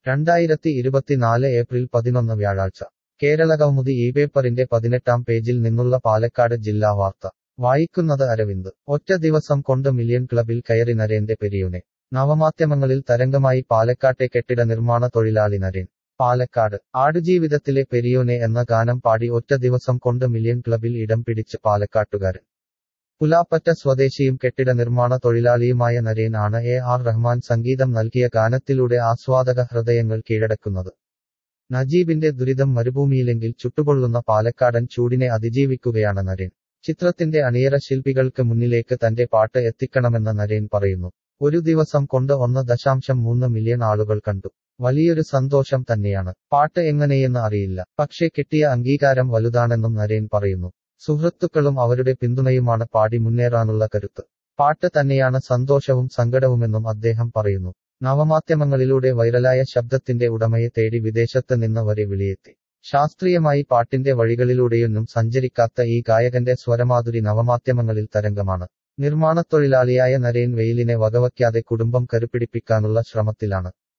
രണ്ടായിരത്തി ഇരുപത്തിനാല് ഏപ്രിൽ പതിനൊന്ന് വ്യാഴാഴ്ച കേരളകൗമുദി ഈ പേപ്പറിന്റെ പതിനെട്ടാം പേജിൽ നിന്നുള്ള പാലക്കാട് ജില്ലാ വാർത്ത വായിക്കുന്നത് അരവിന്ദ് ഒറ്റ ദിവസം കൊണ്ട് മില്യൺ ക്ലബിൽ കയറി നരേന്റെ പെരിയോനെ നവമാധ്യമങ്ങളിൽ തരംഗമായി പാലക്കാട്ടെ കെട്ടിട നിർമ്മാണ തൊഴിലാളി നരേൻ പാലക്കാട് ആടുജീവിതത്തിലെ പെരിയോനെ എന്ന ഗാനം പാടി ഒറ്റ ദിവസം കൊണ്ട് മില്യൺ ക്ലബിൽ ഇടം പിടിച്ച് പാലക്കാട്ടുകാരൻ പുലാപ്പറ്റ സ്വദേശിയും കെട്ടിട നിർമ്മാണ തൊഴിലാളിയുമായ നരേൻ ആണ് എ ആർ റഹ്മാൻ സംഗീതം നൽകിയ ഗാനത്തിലൂടെ ആസ്വാദക ഹൃദയങ്ങൾ കീഴടക്കുന്നത് നജീബിന്റെ ദുരിതം മരുഭൂമിയിലെങ്കിൽ ചുട്ടുപൊള്ളുന്ന പാലക്കാടൻ ചൂടിനെ അതിജീവിക്കുകയാണ് നരേൻ ചിത്രത്തിന്റെ അണിയറ ശില്പികൾക്ക് മുന്നിലേക്ക് തന്റെ പാട്ട് എത്തിക്കണമെന്ന് നരേൻ പറയുന്നു ഒരു ദിവസം കൊണ്ട് ഒന്ന് ദശാംശം മൂന്ന് മില്യൺ ആളുകൾ കണ്ടു വലിയൊരു സന്തോഷം തന്നെയാണ് പാട്ട് എങ്ങനെയെന്ന് അറിയില്ല പക്ഷേ കിട്ടിയ അംഗീകാരം വലുതാണെന്നും നരേൻ പറയുന്നു സുഹൃത്തുക്കളും അവരുടെ പിന്തുണയുമാണ് പാടി മുന്നേറാനുള്ള കരുത്ത് പാട്ട് തന്നെയാണ് സന്തോഷവും സങ്കടവുമെന്നും അദ്ദേഹം പറയുന്നു നവമാധ്യമങ്ങളിലൂടെ വൈറലായ ശബ്ദത്തിന്റെ ഉടമയെ തേടി വിദേശത്ത് നിന്ന് വരെ വിളിയെത്തി ശാസ്ത്രീയമായി പാട്ടിന്റെ വഴികളിലൂടെയൊന്നും സഞ്ചരിക്കാത്ത ഈ ഗായകന്റെ സ്വരമാധുരി നവമാധ്യമങ്ങളിൽ തരംഗമാണ് നിർമ്മാണത്തൊഴിലാളിയായ നരേൻ വെയിലിനെ വകവയ്ക്കാതെ കുടുംബം കരുപിടിപ്പിക്കാനുള്ള ശ്രമത്തിലാണ്